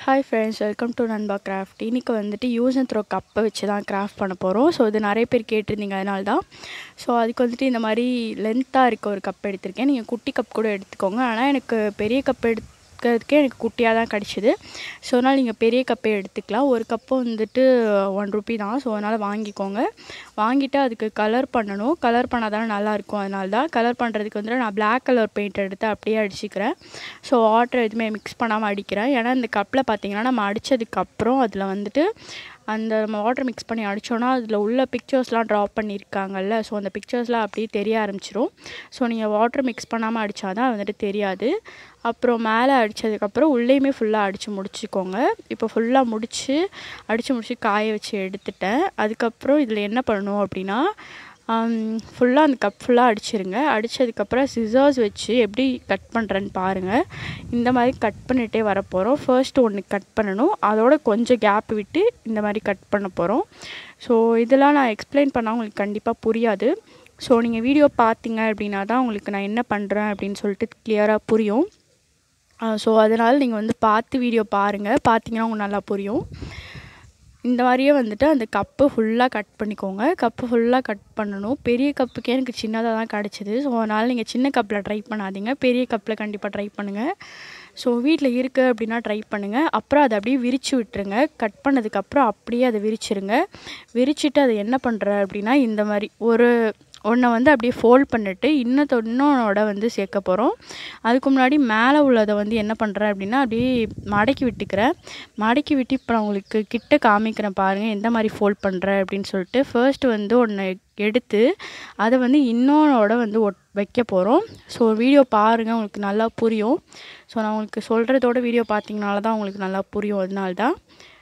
hi friends welcome to Nanba craft இன்றைக்கி வந்துட்டு use and throw கப்பை வச்சு தான் கிராஃப்ட் பண்ண போகிறோம் ஸோ இது நிறைய பேர் கேட்டிருந்தீங்க அதனால தான் ஸோ அதுக்கு வந்துட்டு இந்த மாதிரி லென்த்தாக இருக்க ஒரு கப் எடுத்திருக்கேன் நீங்கள் குட்டி கப் கூட எடுத்துக்கோங்க ஆனால் எனக்கு பெரிய கப் எடுக்கிறதுக்கே எனக்கு குட்டியாக தான் கிடச்சிது ஸோ அதனால் நீங்கள் பெரிய கப்பே எடுத்துக்கலாம் ஒரு கப்பு வந்துட்டு ஒன் ருபி தான் ஸோ அதனால் வாங்கிக்கோங்க வாங்கிட்டு அதுக்கு கலர் பண்ணணும் கலர் பண்ணால் தானே நல்லாயிருக்கும் அதனால தான் கலர் பண்ணுறதுக்கு வந்துட்டு நான் பிளாக் கலர் பெயிண்ட் எடுத்து அப்படியே அடிச்சுக்கிறேன் ஸோ வாட்டர் எதுவுமே மிக்ஸ் பண்ணாமல் அடிக்கிறேன் ஏன்னா இந்த கப்பில் பார்த்தீங்கன்னா நம்ம அடித்ததுக்கப்புறம் அதில் வந்துட்டு அந்த நம்ம வாட்டர் மிக்ஸ் பண்ணி அடித்தோன்னா அதில் உள்ள பிக்சர்ஸ்லாம் ட்ரா பண்ணியிருக்காங்கல்ல ஸோ அந்த பிக்சர்ஸ்லாம் அப்படியே தெரிய ஆரம்பிச்சிரும் ஸோ நீங்கள் வாட்டர் மிக்ஸ் பண்ணாமல் அடித்தா தான் வந்துட்டு தெரியாது அப்புறம் மேலே அடித்ததுக்கப்புறம் உள்ளேயுமே ஃபுல்லாக அடித்து முடிச்சுக்கோங்க இப்போ ஃபுல்லாக முடித்து அடித்து முடித்து காய வச்சு எடுத்துட்டேன் அதுக்கப்புறம் இதில் என்ன பண்ணணும் அப்படின்னா ஃபுல்லாக அந்த கப் ஃபுல்லாக அடிச்சிருங்க அடித்ததுக்கப்புறம் சிசர்ஸ் வச்சு எப்படி கட் பண்ணுறேன்னு பாருங்கள் இந்த மாதிரி கட் பண்ணிகிட்டே வரப்போகிறோம் ஃபர்ஸ்ட் ஒன்று கட் பண்ணணும் அதோட கொஞ்சம் கேப் விட்டு இந்த மாதிரி கட் பண்ண போகிறோம் ஸோ இதெல்லாம் நான் எக்ஸ்பிளைன் பண்ணால் உங்களுக்கு கண்டிப்பாக புரியாது ஸோ நீங்கள் வீடியோ பார்த்தீங்க அப்படின்னா தான் உங்களுக்கு நான் என்ன பண்ணுறேன் அப்படின்னு சொல்லிட்டு கிளியராக புரியும் ஸோ அதனால் நீங்கள் வந்து பார்த்து வீடியோ பாருங்கள் பார்த்தீங்கன்னா உங்களுக்கு நல்லா புரியும் இந்த மாதிரியே வந்துட்டு அந்த கப்பு ஃபுல்லாக கட் பண்ணிக்கோங்க கப்பு ஃபுல்லாக கட் பண்ணணும் பெரிய கப்புக்கே எனக்கு சின்னதாக தான் கிடச்சிது ஸோ அதனால் நீங்கள் சின்ன கப்பில் ட்ரை பண்ணாதீங்க பெரிய கப்பில் கண்டிப்பாக ட்ரை பண்ணுங்கள் ஸோ வீட்டில் இருக்குது அப்படின்னா ட்ரை பண்ணுங்கள் அப்புறம் அதை அப்படியே விரித்து விட்டுருங்க கட் பண்ணதுக்கப்புறம் அப்படியே அதை விரிச்சிருங்க விரிச்சிட்டு அதை என்ன பண்ணுற அப்படின்னா இந்த மாதிரி ஒரு ஒன்றை வந்து அப்படியே ஃபோல்ட் பண்ணிவிட்டு இன்னத்தை இன்னொன்னோட வந்து சேர்க்க போகிறோம் அதுக்கு முன்னாடி மேலே உள்ளதை வந்து என்ன பண்ணுறேன் அப்படின்னா அப்படியே மடக்கி விட்டுக்கிறேன் மடக்கி விட்டு இப்போ நான் உங்களுக்கு கிட்ட காமிக்கிறேன் பாருங்கள் எந்த மாதிரி ஃபோல்ட் பண்ணுறேன் அப்படின்னு சொல்லிட்டு ஃபர்ஸ்ட் வந்து ஒன்று எடுத்து அதை வந்து இன்னொன்னோட வந்து ஒட் வைக்க போகிறோம் ஸோ வீடியோ பாருங்கள் உங்களுக்கு நல்லா புரியும் ஸோ நான் உங்களுக்கு சொல்கிறதோட வீடியோ பார்த்தீங்கனால தான் உங்களுக்கு நல்லா புரியும் அதனால தான்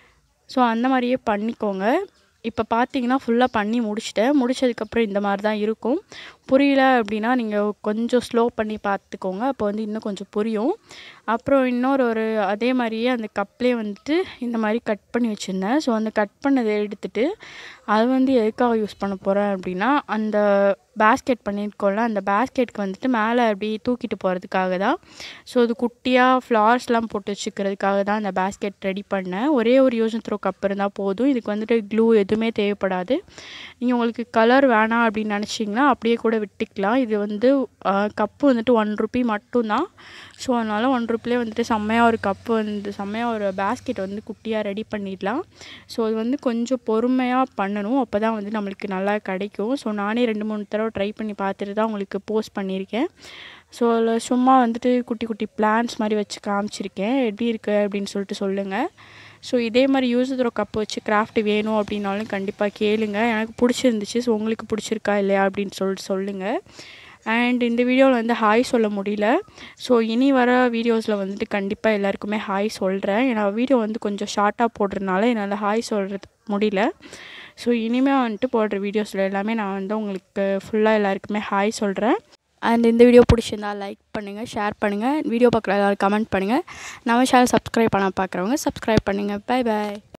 ஸோ அந்த மாதிரியே பண்ணிக்கோங்க இப்போ பார்த்தீங்கன்னா ஃபுல்லாக பண்ணி முடிச்சிட்டேன் முடிச்சதுக்கப்புறம் இந்த மாதிரி தான் இருக்கும் புரியல அப்படின்னா நீங்கள் கொஞ்சம் ஸ்லோ பண்ணி பார்த்துக்கோங்க அப்போ வந்து இன்னும் கொஞ்சம் புரியும் அப்புறம் இன்னொரு ஒரு அதே மாதிரியே அந்த கப்லேயே வந்துட்டு இந்த மாதிரி கட் பண்ணி வச்சுருந்தேன் ஸோ அந்த கட் பண்ணதை எடுத்துகிட்டு அது வந்து எதுக்காக யூஸ் பண்ண போகிறேன் அப்படின்னா அந்த பேஸ்கெட் பண்ணியிருக்கோம்ல அந்த பேஸ்கெட்க்கு வந்துட்டு மேலே அப்படி தூக்கிட்டு போகிறதுக்காக தான் ஸோ அது குட்டியாக ஃப்ளார்ஸ்லாம் போட்டு வச்சுக்கிறதுக்காக தான் அந்த பேஸ்கெட் ரெடி பண்ணேன் ஒரே ஒரு யூஸ் த்ரோ கப் இருந்தால் போதும் இதுக்கு வந்துட்டு க்ளூ எதுவுமே தேவைப்படாது நீங்கள் உங்களுக்கு கலர் வேணாம் அப்படின்னு நினச்சிங்கன்னா அப்படியே கூட விட்டுக்கலாம் இது வந்து கப்பு வந்துட்டு ஒன் ருபி மட்டும்தான் ஸோ அதனால் ஒன் ருப்பிலே வந்துட்டு செம்மையாக ஒரு கப்பு வந்து செம்மையாக ஒரு பேஸ்கெட் வந்து குட்டியாக ரெடி பண்ணிடலாம் ஸோ இது வந்து கொஞ்சம் பொறுமையாக பண்ணணும் அப்போ தான் வந்து நம்மளுக்கு நல்லா கிடைக்கும் ஸோ நானே ரெண்டு மூணு தடவை த்ரோ ட்ரை பண்ணி பார்த்துட்டு தான் உங்களுக்கு போஸ்ட் பண்ணியிருக்கேன் ஸோ அதில் சும்மா வந்துட்டு குட்டி குட்டி பிளான்ஸ் மாதிரி வச்சு காமிச்சிருக்கேன் எப்படி இருக்குது அப்படின்னு சொல்லிட்டு சொல்லுங்கள் ஸோ இதே மாதிரி யூஸ் த்ரோ கப் வச்சு கிராஃப்ட் வேணும் அப்படின்னாலும் கண்டிப்பாக கேளுங்க எனக்கு பிடிச்சிருந்துச்சு ஸோ உங்களுக்கு பிடிச்சிருக்கா இல்லையா அப்படின்னு சொல்லிட்டு சொல்லுங்கள் அண்ட் இந்த வீடியோவில் வந்து ஹாய் சொல்ல முடியல ஸோ இனி வர வீடியோஸில் வந்துட்டு கண்டிப்பாக எல்லாருக்குமே ஹாய் சொல்கிறேன் ஏன்னா வீடியோ வந்து கொஞ்சம் ஷார்ட்டாக போடுறதுனால என்னால் ஹாய் சொல்கிறது முடியல ஸோ இனிமேல் வந்துட்டு போடுற வீடியோஸில் எல்லாமே நான் வந்து உங்களுக்கு ஃபுல்லாக எல்லாருக்குமே ஹாய் சொல்கிறேன் அண்ட் இந்த வீடியோ பிடிச்சிருந்தா லைக் பண்ணுங்கள் ஷேர் பண்ணுங்கள் வீடியோ பார்க்குற எல்லோரும் கமெண்ட் பண்ணுங்கள் நம்ம சேனல் சப்ஸ்கிரைப் பண்ண பார்க்குறவங்க சப்ஸ்கிரைப் பண்ணுங்கள் பை பாய்